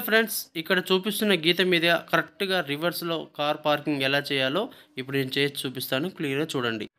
Friends ఇక్కడ చూపిస్తున్న గీత మీద కరెక్ట్గా రివర్స్లో కార్ పార్కింగ్ ఎలా చేయాలో ఇప్పుడు నేను చేసి చూపిస్తాను క్లియర్గా చూడండి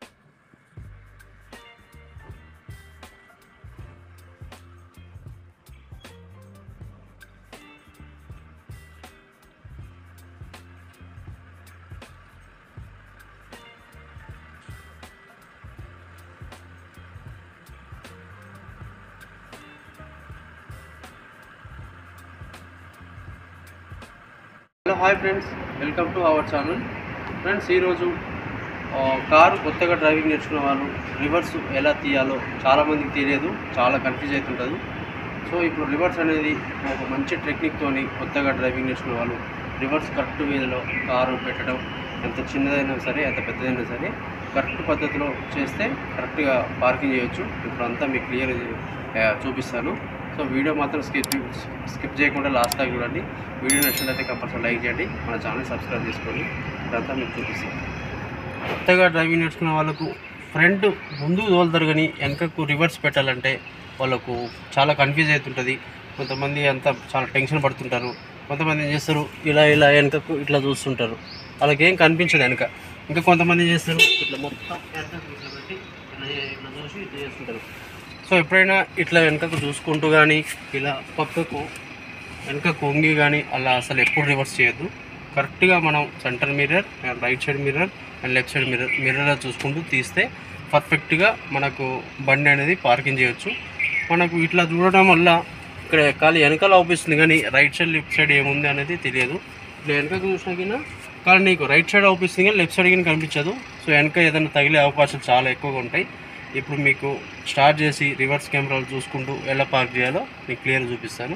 hello hi friends welcome to our channel friends ఈరోజు ఆ, కారు కొత్తగా డ్రైవింగ్ నేర్చుకున్న వాళ్ళు రివర్స్ ఎలా తీయాలో చాలామందికి తెలియదు చాలా కన్ఫ్యూజ్ అవుతుంటుంది సో ఇప్పుడు రివర్స్ అనేది ఒక మంచి టెక్నిక్తోని కొత్తగా డ్రైవింగ్ నేర్చుకున్న వాళ్ళు రివర్స్ కరెక్ట్ వేలో కారు పెట్టడం ఎంత చిన్నదైనా సరే ఎంత పెద్దదైనా సరే కరెక్ట్ పద్ధతిలో చేస్తే కరెక్ట్గా పార్కింగ్ చేయొచ్చు ఇప్పుడు అంతా మీకు క్లియర్ చూపిస్తాను సో వీడియో మాత్రం స్కిప్ స్కిప్ చేయకుండా లాస్ట్ దాకా చూడండి వీడియో నచ్చినట్లయితే కంపల్సరీ లైక్ చేయండి మన ఛానల్ సబ్స్క్రైబ్ చేసుకోండి ఇదంతా మీకు చూపిస్తాను కొత్తగా డ్రైవింగ్ నేర్చుకున్న వాళ్ళకు ఫ్రంట్ ముందుకు తోలుతారు కానీ వెనకకు రివర్స్ పెట్టాలంటే వాళ్ళకు చాలా కన్ఫ్యూజ్ అవుతుంటుంది కొంతమంది అంతా చాలా టెన్షన్ పడుతుంటారు కొంతమంది ఏం చేస్తారు ఇలా ఇలా వెనకకు ఇట్లా చూస్తుంటారు వాళ్ళకి ఏం కనిపించదు వెనక ఇంకా కొంతమంది ఏం చేస్తారు ఇట్లా మొత్తం వెనకకు ఇట్లా పెట్టి ఇలా ఇట్లా చూసి ఇట్లా చేస్తుంటారు సో ఎప్పుడైనా ఇట్లా వెనకకు చూసుకుంటూ కానీ ఇలా పక్కకు వెనక కొంగి కానీ అలా అసలు ఎప్పుడు రివర్స్ చేయొద్దు కరెక్ట్గా మనం center mirror and right side mirror and left side mirror మిర్రర్లో చూసుకుంటూ తీస్తే పర్ఫెక్ట్గా మనకు బండి అనేది పార్కింగ్ చేయొచ్చు మనకు ఇట్లా చూడటం వల్ల ఇక్కడ ఖాళీ వెనకాల అవుపిస్తుంది కానీ రైట్ సైడ్ లెఫ్ట్ సైడ్ ఏముంది అనేది తెలియదు ఇట్లా వెనకకు చూసినా కింద కానీ నీకు రైట్ సైడ్ అవుపిస్తుంది కానీ లెఫ్ట్ సైడ్ కానీ కనిపించదు సో వెనక ఏదైనా తగిలే అవకాశాలు చాలా ఎక్కువగా ఉంటాయి ఇప్పుడు మీకు స్టార్ట్ చేసి రివర్స్ కెమెరాలు చూసుకుంటూ ఎలా పార్క్ చేయాలో మీకు క్లియర్ చూపిస్తాను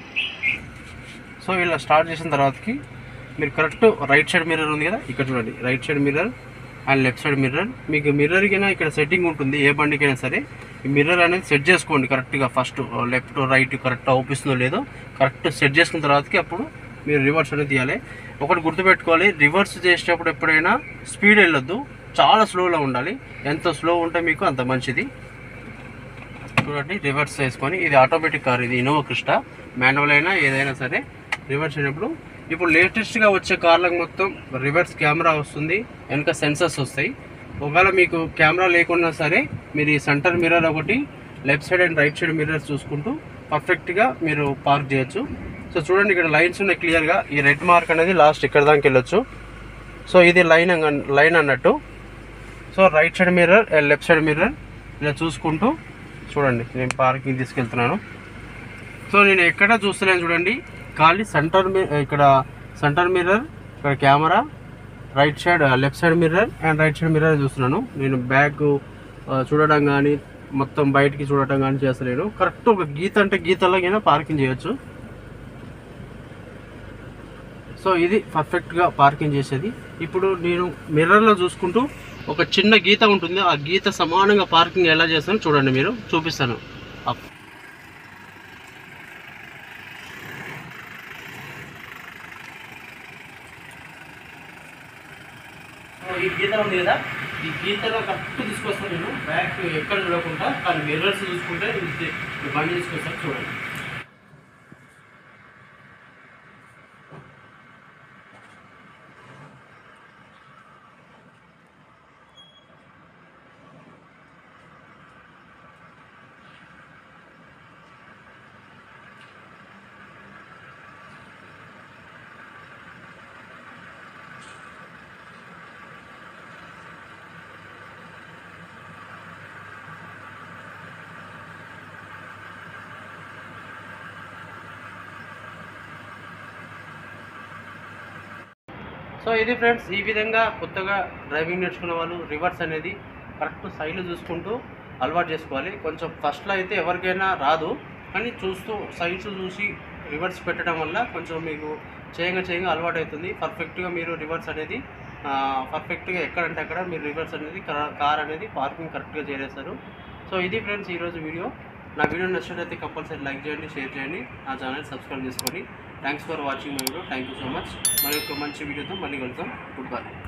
సో ఇలా స్టార్ట్ చేసిన తర్వాతకి మీరు కరెక్ట్ రైట్ సైడ్ మిర్రర్ ఉంది కదా ఇక్కడ చూడండి right side mirror and left side mirror మీకు మిర్రర్కైనా ఇక్కడ సెట్టింగ్ ఉంటుంది ఏ బండికైనా సరే ఈ మిర్రర్ అనేది సెట్ చేసుకోండి కరెక్ట్గా ఫస్ట్ లెఫ్ట్ రైట్ కరెక్ట్ అవుపిస్తుందో లేదో కరెక్ట్ సెట్ చేసుకున్న తర్వాతకి అప్పుడు మీరు రివర్స్ అనేది తీయాలి ఒకటి గుర్తుపెట్టుకోవాలి రివర్స్ చేసేటప్పుడు ఎప్పుడైనా స్పీడ్ వెళ్ళొద్దు చాలా స్లోలో ఉండాలి ఎంత స్లో ఉంటే మీకు అంత మంచిది చూడండి రివర్స్ చేసుకొని ఇది ఆటోమేటిక్ కార్ ఇది ఇన్నోవా క్రిస్టా మాన్యువల్ అయినా ఏదైనా సరే రివర్స్ అయినప్పుడు ఇప్పుడు లేటెస్ట్గా వచ్చే కార్లకు మొత్తం రివర్స్ కెమెరా వస్తుంది వెనక సెన్సర్స్ వస్తాయి ఒకవేళ మీకు కెమెరా లేకున్నా సరే మీరు ఈ సెంటర్ మిర్రర్ ఒకటి left side and right side mirrors చూసుకుంటూ పర్ఫెక్ట్గా మీరు పార్క్ చేయొచ్చు సో చూడండి ఇక్కడ లైన్స్ ఉన్నాయి క్లియర్గా ఈ రెడ్ మార్క్ అనేది లాస్ట్ ఇక్కడ దాకా వెళ్ళొచ్చు సో ఇది లైన్ అంగ- లైన్ అన్నట్టు so right side mirror and left side mirror ఇలా చూసుకుంటూ చూడండి నేను పార్కింగ్ తీసుకెళ్తున్నాను సో నేను ఎక్కడ చూస్తలేను చూడండి ఖాళీ సెంటర్ మి- ఇక్కడ సెంటర్ మిర్రర్ ఇక్కడ camera right side left side mirror and right side mirror చూస్తున్నాను నేను బ్యాగ్ చూడడం కానీ మొత్తం బయటికి చూడటం కానీ చేస్తలేను కరెక్ట్ ఒక గీత అంటే గీతలాగైనా పార్కింగ్ చేయొచ్చు సో ఇది పర్ఫెక్ట్గా పార్కింగ్ చేసేది ఇప్పుడు నేను మిర్రర్లో చూసుకుంటూ ఒక చిన్న గీత ఉంటుంది ఆ గీత సమానంగా పార్కింగ్ ఎలా చేస్తానో చూడండి మీరు చూపిస్తాను అప్. సో ఈ గీత ఉంది కదా ఈ గీతలో కరెక్ట్ తీసుకొస్తాను నేను బ్యాక్ ఎక్కడ చూడకుండా కానీ మిర్రర్స్ చూసుకుంటే ఇది ఈ బండి తీసుకొస్తాను చూడండి సో ఇది ఫ్రెండ్స్ ఈ విధంగా కొత్తగా డ్రైవింగ్ నేర్చుకున్న వాళ్ళు రివర్స్ అనేది కరెక్ట్ సైడ్లు చూసుకుంటూ అలవాటు చేసుకోవాలి కొంచెం ఫస్ట్లో అయితే ఎవరికైనా రాదు కానీ చూస్తూ సైడ్స్ చూసి రివర్స్ పెట్టడం వల్ల కొంచెం మీకు చేయంగా చేయంగా అలవాటు అవుతుంది పర్ఫెక్ట్గా మీరు రివర్స్ అనేది పర్ఫెక్ట్గా ఎక్కడంటే అక్కడ మీరు రివర్స్ అనేది కార్ అనేది పార్కింగ్ కరెక్ట్గా చేరేస్తారు సో ఇది ఫ్రెండ్స్ ఈరోజు వీడియో నా వీడియో నచ్చినట్లయితే కంపల్సరీ లైక్ చేయండి షేర్ చేయండి నా ఛానల్ సబ్స్క్రైబ్ చేసుకోండి thanks for watching my video thank you so much మరి ఒక మంచి వీడియోతో మళ్ళీ కలుద్దాం గుడ్ బై